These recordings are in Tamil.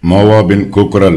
மோவாபின் கூக்குரல்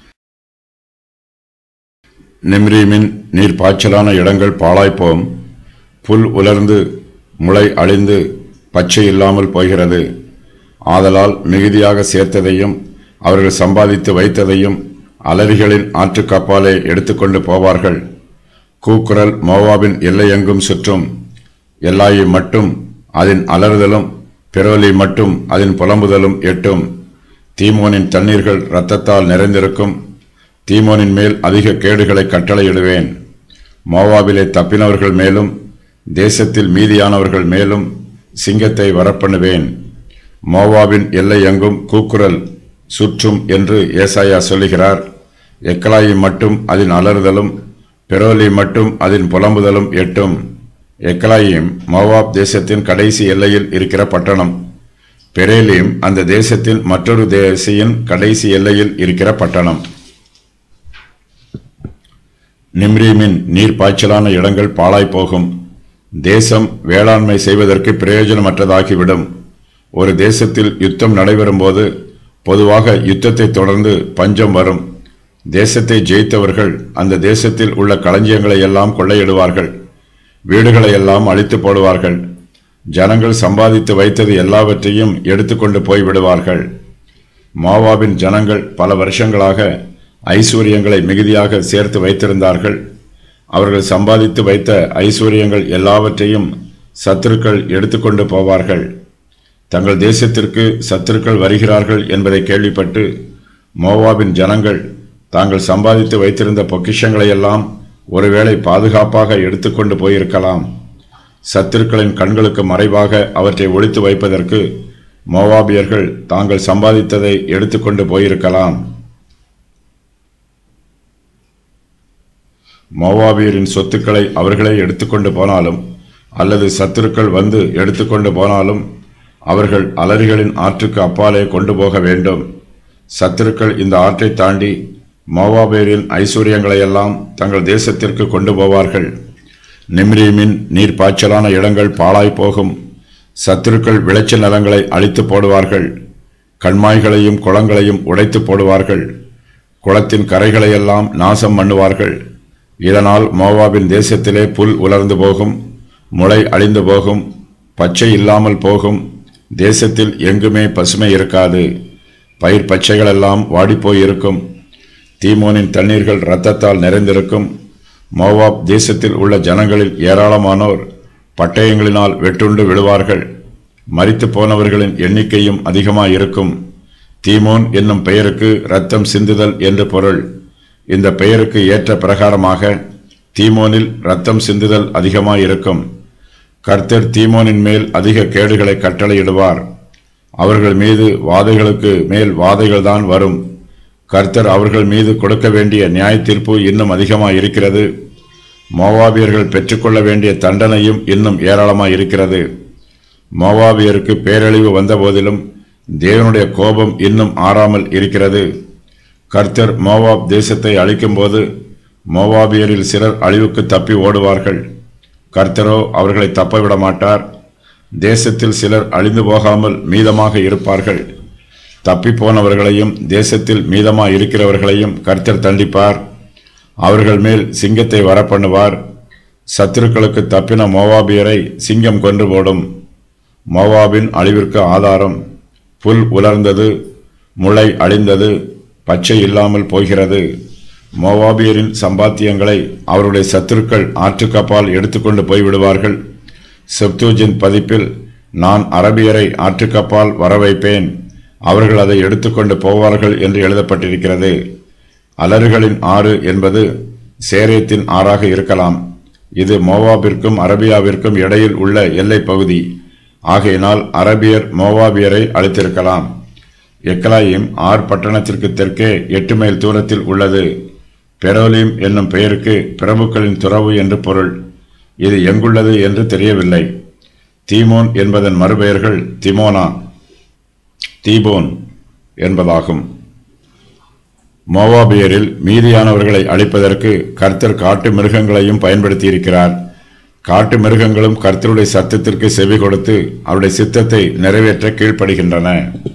நிம்ரீமின் நீர் பாய்ச்சலான இடங்கள் பாழாய்ப்போம் புல் உலர்ந்து முளை அழிந்து பச்சை இல்லாமல் போகிறது ஆதலால் மிகுதியாக சேர்த்ததையும் அவர்கள் சம்பாதித்து வைத்ததையும் அலரிகளின் ஆற்றுக்காப்பாலே எடுத்துக்கொண்டு போவார்கள் கூக்குரல் மோவாபின் எல்லையெங்கும் சுற்றும் எல்லாயை மட்டும் அதன் அலறுதலும் பிறவலி மட்டும் அதன் புலம்புதலும் எட்டும் தீமோனின் தண்ணீர்கள் இரத்தத்தால் நிறைந்திருக்கும் தீமோனின் மேல் அதிக கேடுகளை கட்டளையிடுவேன் மோவாபிலே தப்பினவர்கள் மேலும் தேசத்தில் மீதியானவர்கள் மேலும் சிங்கத்தை வரப்பண்ணுவேன் மோவாபின் எல்லை எங்கும் கூக்குரல் சுற்றும் என்று ஏசாயா சொல்லுகிறார் எக்கலாயி மட்டும் அதன் அலறுதலும் பெரோலி மட்டும் அதன் புலம்புதலும் எட்டும் எக்கலாயிம் மோவாப் தேசத்தின் கடைசி எல்லையில் இருக்கிற பட்டணம் பெரேலியும் அந்த தேசத்தின் மற்றொரு தேசியின் கடைசி எல்லையில் இருக்கிற பட்டணம் நிம்ரீமின் நீர் பாய்ச்சலான இடங்கள் பாழாய் போகும் தேசம் வேளாண்மை செய்வதற்கு பிரயோஜனமற்றதாகிவிடும் ஒரு தேசத்தில் யுத்தம் நடைபெறும்போது பொதுவாக யுத்தத்தை தொடர்ந்து பஞ்சம் வரும் தேசத்தை ஜெயித்தவர்கள் அந்த தேசத்தில் உள்ள களஞ்சியங்களை எல்லாம் கொள்ளையிடுவார்கள் வீடுகளை எல்லாம் அழித்து போடுவார்கள் ஜனங்கள் சம்பாதித்து வைத்தது எல்லாவற்றையும் எடுத்துக்கொண்டு போய் விடுவார்கள் மாவாவின் ஜனங்கள் பல வருஷங்களாக ஐஸ்வர்யங்களை மிகுதியாக சேர்த்து வைத்திருந்தார்கள் அவர்கள் சம்பாதித்து வைத்த ஐஸ்வர்யங்கள் எல்லாவற்றையும் சத்துருக்கள் எடுத்துக்கொண்டு போவார்கள் தங்கள் தேசத்திற்கு சத்துருக்கள் வருகிறார்கள் என்பதை கேள்விப்பட்டு மோவாபின் ஜனங்கள் தாங்கள் சம்பாதித்து வைத்திருந்த பொக்கிஷங்களை எல்லாம் ஒருவேளை பாதுகாப்பாக எடுத்துக்கொண்டு போயிருக்கலாம் சத்துருக்களின் கண்களுக்கு மறைவாக அவற்றை ஒழித்து வைப்பதற்கு மோவாபியர்கள் தாங்கள் சம்பாதித்ததை எடுத்துக்கொண்டு போயிருக்கலாம் மோவாபியரின் சொத்துக்களை அவர்களே எடுத்துக்கொண்டு போனாலும் அல்லது சத்துருக்கள் வந்து எடுத்துக்கொண்டு போனாலும் அவர்கள் அலரிகளின் ஆற்றுக்கு அப்பாலே கொண்டு போக வேண்டும் சத்துருக்கள் இந்த ஆற்றை தாண்டி மோவாபியரின் ஐஸ்வர்யங்களை எல்லாம் தங்கள் தேசத்திற்கு கொண்டு போவார்கள் நிம்ரீமின் நீர் பாய்ச்சலான இடங்கள் பாழாய் போகும் சத்துருக்கள் விளைச்சல் நிலங்களை அழித்து போடுவார்கள் கண்மாய்களையும் குளங்களையும் உடைத்து போடுவார்கள் குளத்தின் கரைகளையெல்லாம் நாசம் பண்ணுவார்கள் இதனால் மோவாபின் தேசத்திலே புல் உலர்ந்து போகும் முளை அழிந்து போகும் பச்சை இல்லாமல் போகும் தேசத்தில் எங்குமே பசுமை இருக்காது பயிர் பச்சைகளெல்லாம் வாடிப்போய் இருக்கும் தீமோனின் தண்ணீர்கள் இரத்தத்தால் நிறைந்திருக்கும் மோவாப் தேசத்தில் உள்ள ஜனங்களில் ஏராளமானோர் பட்டயங்களினால் வெட்டுண்டு விழுவார்கள் மரித்து போனவர்களின் எண்ணிக்கையும் அதிகமாயிருக்கும் தீமோன் என்னும் பெயருக்கு ரத்தம் சிந்துதல் என்று பொருள் இந்த பெயருக்கு ஏற்ற பிரகாரமாக தீமோனில் ரத்தம் சிந்துதல் அதிகமாயிருக்கும் கர்த்தர் தீமோனின் மேல் அதிக கேடுகளை கட்டளையிடுவார் அவர்கள் மீது வாதைகளுக்கு மேல் வாதைகள்தான் வரும் கர்த்தர் அவர்கள் மீது கொடுக்க வேண்டிய நியாய தீர்ப்பு இன்னும் அதிகமாக இருக்கிறது மோவாபியர்கள் பெற்றுக்கொள்ள வேண்டிய தண்டனையும் இன்னும் ஏராளமாக இருக்கிறது மோவாபியருக்கு பேரழிவு வந்தபோதிலும் தேவனுடைய கோபம் இன்னும் ஆறாமல் இருக்கிறது கர்த்தர் மோவாப் தேசத்தை அழிக்கும்போது மோவாபியரில் சிலர் அழிவுக்கு தப்பி ஓடுவார்கள் கர்த்தரோ அவர்களை தப்ப விட மாட்டார் தேசத்தில் சிலர் அழிந்து போகாமல் மீதமாக இருப்பார்கள் தப்பி போனவர்களையும் தேசத்தில் மீதமாக இருக்கிறவர்களையும் கர்த்தர் தண்டிப்பார் அவர்கள் மேல் சிங்கத்தை வரப்பண்ணுவார் சத்துருக்களுக்கு தப்பின மோவாபியரை சிங்கம் கொன்று போடும் மோவாபின் அழிவிற்கு ஆதாரம் புல் உலர்ந்தது முளை அழிந்தது பச்சை இல்லாமல் போகிறது மோவாபியரின் சம்பாத்தியங்களை அவருடைய சத்துருக்கள் ஆற்றுக்கப்பால் எடுத்துக்கொண்டு போய்விடுவார்கள் செப்தூஜின் பதிப்பில் நான் அரபியரை ஆற்றுக்கப்பால் வர வைப்பேன் அவர்கள் அதை எடுத்துக்கொண்டு போவார்கள் என்று எழுதப்பட்டிருக்கிறது அலறுகளின் ஆறு என்பது சேரேத்தின் ஆறாக இருக்கலாம் இது மோவாபிற்கும் அரபியாவிற்கும் இடையில் உள்ள எல்லை பகுதி ஆகையினால் அரபியர் மோவாபியரை அழைத்திருக்கலாம் எக்கலாயும் ஆர் பட்டணத்திற்கு தெற்கே எட்டு மைல் தூரத்தில் உள்ளது பெரோலிம் என்னும் பெயருக்கு பிரபுக்களின் துறவு என்று பொருள் இது எங்குள்ளது என்று தெரியவில்லை தீமோன் என்பதன் மறுபெயர்கள் திமோனா தீபோன் என்பதாகும் மோவாபியரில் மீதியானவர்களை அழிப்பதற்கு கர்த்தர் காட்டு மிருகங்களையும் பயன்படுத்தியிருக்கிறார் காட்டு மிருகங்களும் கர்த்தருடைய சத்தத்திற்கு செவி கொடுத்து அவருடைய சித்தத்தை நிறைவேற்ற கீழ்ப்படுகின்றன